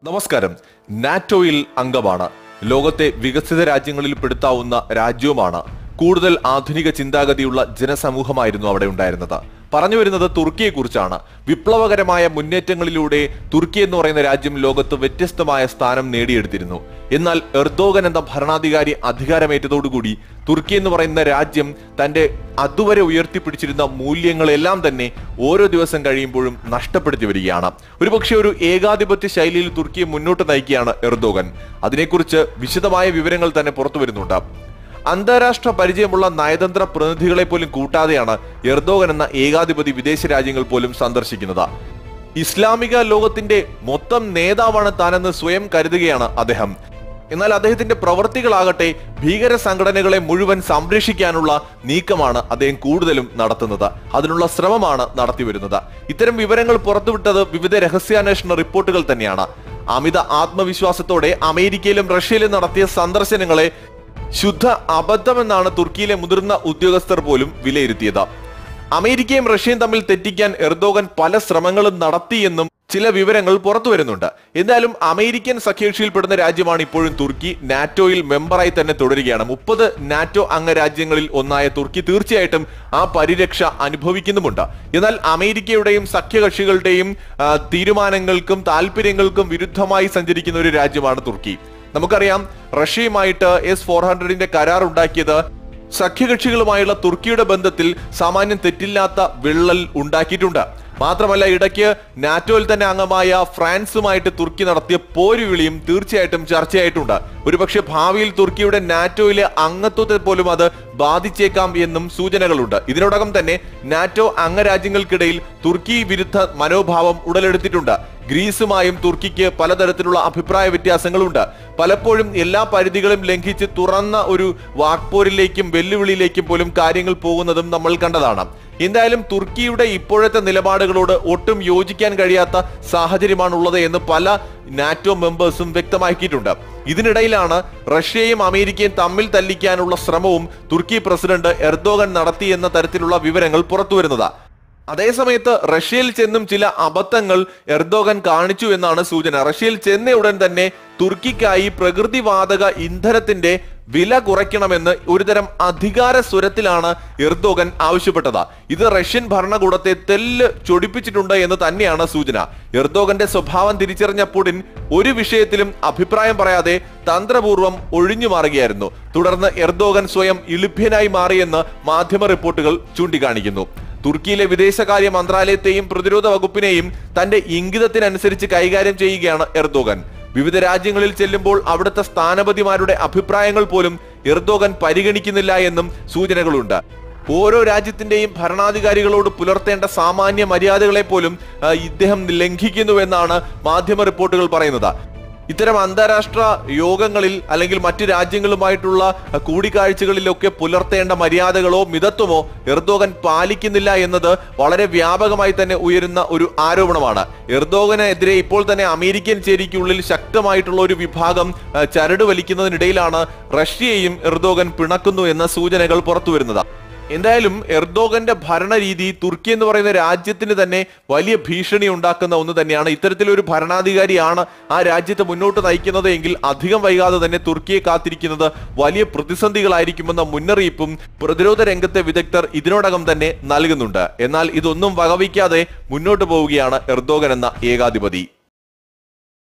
നമസ്കാരം നാറ്റോയിൽ അംഗമാണ് ലോകത്തെ വികസിത രാജ്യങ്ങളിൽ പെടുത്താവുന്ന രാജ്യവുമാണ് കൂടുതൽ ആധുനിക ചിന്താഗതിയുള്ള ജനസമൂഹമായിരുന്നു അവിടെ ഉണ്ടായിരുന്നത് പറഞ്ഞു വരുന്നത് തുർക്കിയെ കുറിച്ചാണ് വിപ്ലവകരമായ മുന്നേറ്റങ്ങളിലൂടെ തുർക്കി എന്ന് പറയുന്ന രാജ്യം ലോകത്ത് വ്യത്യസ്തമായ സ്ഥാനം നേടിയെടുത്തിരുന്നു എന്നാൽ എർദോഗൻ എന്ന ഭരണാധികാരി അധികാരമേറ്റതോടുകൂടി തുർക്കി എന്ന് പറയുന്ന രാജ്യം തന്റെ അതുവരെ ഉയർത്തിപ്പിടിച്ചിരുന്ന മൂല്യങ്ങളെല്ലാം തന്നെ ഓരോ ദിവസം കഴിയുമ്പോഴും നഷ്ടപ്പെടുത്തി വരികയാണ് ഒരുപക്ഷെ ഒരു ഏകാധിപത്യ ശൈലിയിൽ തുർക്കിയെ മുന്നോട്ട് നയിക്കുകയാണ് എർദോഗൻ അതിനെക്കുറിച്ച് വിശദമായ വിവരങ്ങൾ തന്നെ പുറത്തു വരുന്നുണ്ട് അന്താരാഷ്ട്ര പരിചയമുള്ള നയതന്ത്ര പ്രതിനിധികളെ പോലും കൂട്ടാതെയാണ് എർദോഗൻ എന്ന ഏകാധിപതി വിദേശ രാജ്യങ്ങൾ പോലും സന്ദർശിക്കുന്നത് ഇസ്ലാമിക ലോകത്തിന്റെ മൊത്തം നേതാവാണ് താനെന്ന് സ്വയം കരുതുകയാണ് അദ്ദേഹം എന്നാൽ അദ്ദേഹത്തിന്റെ പ്രവർത്തികളാകട്ടെ ഭീകര സംഘടനകളെ മുഴുവൻ സംരക്ഷിക്കാനുള്ള നീക്കമാണ് അദ്ദേഹം കൂടുതലും നടത്തുന്നത് അതിനുള്ള ശ്രമമാണ് നടത്തിവരുന്നത് ഇത്തരം വിവരങ്ങൾ പുറത്തുവിട്ടത് വിവിധ രഹസ്യാന്വേഷണ റിപ്പോർട്ടുകൾ തന്നെയാണ് അമിത ആത്മവിശ്വാസത്തോടെ അമേരിക്കയിലും റഷ്യയിലും നടത്തിയ സന്ദർശനങ്ങളെ ശുദ്ധ അബദ്ധമെന്നാണ് തുർക്കിയിലെ മുതിർന്ന ഉദ്യോഗസ്ഥർ പോലും വിലയിരുത്തിയത് അമേരിക്കയും റഷ്യയും തമ്മിൽ തെറ്റിക്കാൻ എർദോഗൻ പല ശ്രമങ്ങളും നടത്തിയെന്നും ചില വിവരങ്ങൾ പുറത്തു വരുന്നുണ്ട് എന്തായാലും അമേരിക്കൻ സഖ്യകക്ഷിയിൽപ്പെടുന്ന രാജ്യമാണ് ഇപ്പോഴും തുർക്കി നാറ്റോയിൽ മെമ്പറായി തന്നെ തുടരുകയാണ് മുപ്പത് നാറ്റോ അംഗരാജ്യങ്ങളിൽ ഒന്നായ തുർക്കി തീർച്ചയായിട്ടും ആ പരിരക്ഷ അനുഭവിക്കുന്നുമുണ്ട് എന്നാൽ അമേരിക്കയുടെയും സഖ്യകക്ഷികളുടെയും ആ, തീരുമാനങ്ങൾക്കും താല്പര്യങ്ങൾക്കും വിരുദ്ധമായി സഞ്ചരിക്കുന്ന ഒരു രാജ്യമാണ് തുർക്കി നമുക്കറിയാം റഷ്യയുമായിട്ട് എസ് ഫോർ ഹൺഡ്രഡിന്റെ കരാർ ഉണ്ടാക്കിയത് സഖ്യകക്ഷികളുമായുള്ള തുർക്കിയുടെ ബന്ധത്തിൽ സാമാന്യം തെറ്റില്ലാത്ത വിള്ളൽ ഉണ്ടാക്കിയിട്ടുണ്ട് മാത്രമല്ല ഇടയ്ക്ക് നാറ്റോയിൽ തന്നെ അംഗമായ ഫ്രാൻസുമായിട്ട് തുർക്കി നടത്തിയ പോരുവിളിയും തീർച്ചയായിട്ടും ചർച്ചയായിട്ടുണ്ട് ഒരുപക്ഷെ ഭാവിയിൽ തുർക്കിയുടെ നാറ്റോയിലെ അംഗത്വത്തെ പോലും അത് ബാധിച്ചേക്കാം എന്നും സൂചനകളുണ്ട് ഇതിനോടകം തന്നെ നാറ്റോ അംഗരാജ്യങ്ങൾക്കിടയിൽ തുർക്കി വിരുദ്ധ മനോഭാവം ഉടലെടുത്തിട്ടുണ്ട് ഗ്രീസുമായും തുർക്കിക്ക് പലതരത്തിലുള്ള അഭിപ്രായ വ്യത്യാസങ്ങളുണ്ട് പലപ്പോഴും എല്ലാ പരിധികളും ലംഘിച്ച് തുറന്ന ഒരു വാക്പോരിലേക്കും വെല്ലുവിളിയിലേക്കും പോലും കാര്യങ്ങൾ പോകുന്നതും നമ്മൾ കണ്ടതാണ് എന്തായാലും തുർക്കിയുടെ ഇപ്പോഴത്തെ നിലപാടുകളോട് ഒട്ടും യോജിക്കാൻ കഴിയാത്ത സാഹചര്യമാണുള്ളത് എന്ന് പല നാറ്റോ മെമ്പേഴ്സും വ്യക്തമാക്കിയിട്ടുണ്ട് ഇതിനിടയിലാണ് റഷ്യയും അമേരിക്കയും തമ്മിൽ തല്ലിക്കാനുള്ള ശ്രമവും തുർക്കി പ്രസിഡന്റ് എർദോഗൻ നടത്തി എന്ന തരത്തിലുള്ള വിവരങ്ങൾ പുറത്തുവരുന്നത് അതേസമയത്ത് റഷ്യയിൽ ചെന്നും ചില അബദ്ധങ്ങൾ എർദോഗൻ കാണിച്ചു എന്നാണ് സൂചന റഷ്യയിൽ ചെന്ന ഉടൻ തന്നെ തുർക്കിക്കായി പ്രകൃതിവാതക ഇന്ധനത്തിന്റെ വില കുറയ്ക്കണമെന്ന് ഒരുതരം അധികാര സ്വരത്തിലാണ് എർദോഗൻ ആവശ്യപ്പെട്ടത് ഇത് റഷ്യൻ ഭരണകൂടത്തെ തെല്ല് ചൊടിപ്പിച്ചിട്ടുണ്ട് എന്ന് തന്നെയാണ് സൂചന എർദോഗന്റെ സ്വഭാവം തിരിച്ചറിഞ്ഞ പുടിൻ ഒരു വിഷയത്തിലും അഭിപ്രായം പറയാതെ തന്ത്രപൂർവ്വം ഒഴിഞ്ഞു മാറുകയായിരുന്നു തുടർന്ന് എർദോഗൻ സ്വയം ഇളിഭ്യനായി മാറിയെന്ന് മാധ്യമ റിപ്പോർട്ടുകൾ ചൂണ്ടിക്കാണിക്കുന്നു തുർക്കിയിലെ വിദേശകാര്യ മന്ത്രാലയത്തെയും പ്രതിരോധ വകുപ്പിനെയും തന്റെ ഇംഗിതത്തിനനുസരിച്ച് കൈകാര്യം ചെയ്യുകയാണ് എർദോഗൻ വിവിധ രാജ്യങ്ങളിൽ ചെല്ലുമ്പോൾ അവിടുത്തെ സ്ഥാനപതിമാരുടെ അഭിപ്രായങ്ങൾ പോലും എർദോഗൻ പരിഗണിക്കുന്നില്ല എന്നും സൂചനകളുണ്ട് ഓരോ രാജ്യത്തിന്റെയും ഭരണാധികാരികളോട് പുലർത്തേണ്ട സാമാന്യ മര്യാദകളെ പോലും ആ, ഇദ്ദേഹം ലംഘിക്കുന്നുവെന്നാണ് മാധ്യമ റിപ്പോർട്ടുകൾ പറയുന്നത് ഇത്തരം അന്താരാഷ്ട്ര യോഗങ്ങളിൽ അല്ലെങ്കിൽ മറ്റ് രാജ്യങ്ങളുമായിട്ടുള്ള അഹ്, കൂടിക്കാഴ്ചകളിലൊക്കെ പുലർത്തേണ്ട മര്യാദകളോ മിതത്വമോ എർദോഗൻ പാലിക്കുന്നില്ല എന്നത് വളരെ വ്യാപകമായി തന്നെ ഉയരുന്ന ഒരു ആരോപണമാണ് എർദോഗനെതിരെ ഇപ്പോൾ തന്നെ അമേരിക്കൻ ചേരിക്കുള്ളിൽ ശക്തമായിട്ടുള്ള ഒരു വിഭാഗം അഹ്, ചരട് വലിക്കുന്നതിനിടയിലാണ് റഷ്യയെയും എർദോഗൻ പിണക്കുന്നു എന്ന സൂചനകൾ പുറത്തുവരുന്നത് എന്തായാലും എർദോഗന്റെ ഭരണരീതി തുർക്കി എന്ന് പറയുന്ന രാജ്യത്തിന് തന്നെ വലിയ ഭീഷണി ഉണ്ടാക്കുന്ന ഒന്ന് തന്നെയാണ് ഇത്തരത്തിലൊരു ഭരണാധികാരിയാണ് ആ രാജ്യത്തെ മുന്നോട്ട് നയിക്കുന്നത് എങ്കിൽ അധികം വൈകാതെ തന്നെ തുർക്കിയെ കാത്തിരിക്കുന്നത് വലിയ പ്രതിസന്ധികളായിരിക്കുമെന്ന മുന്നറിയിപ്പും പ്രതിരോധ രംഗത്തെ വിദഗ്ധർ ഇതിനോടകം തന്നെ നൽകുന്നുണ്ട് എന്നാൽ ഇതൊന്നും വകവയ്ക്കാതെ മുന്നോട്ട് പോവുകയാണ് എർദോഗൻ എന്ന ഏകാധിപതി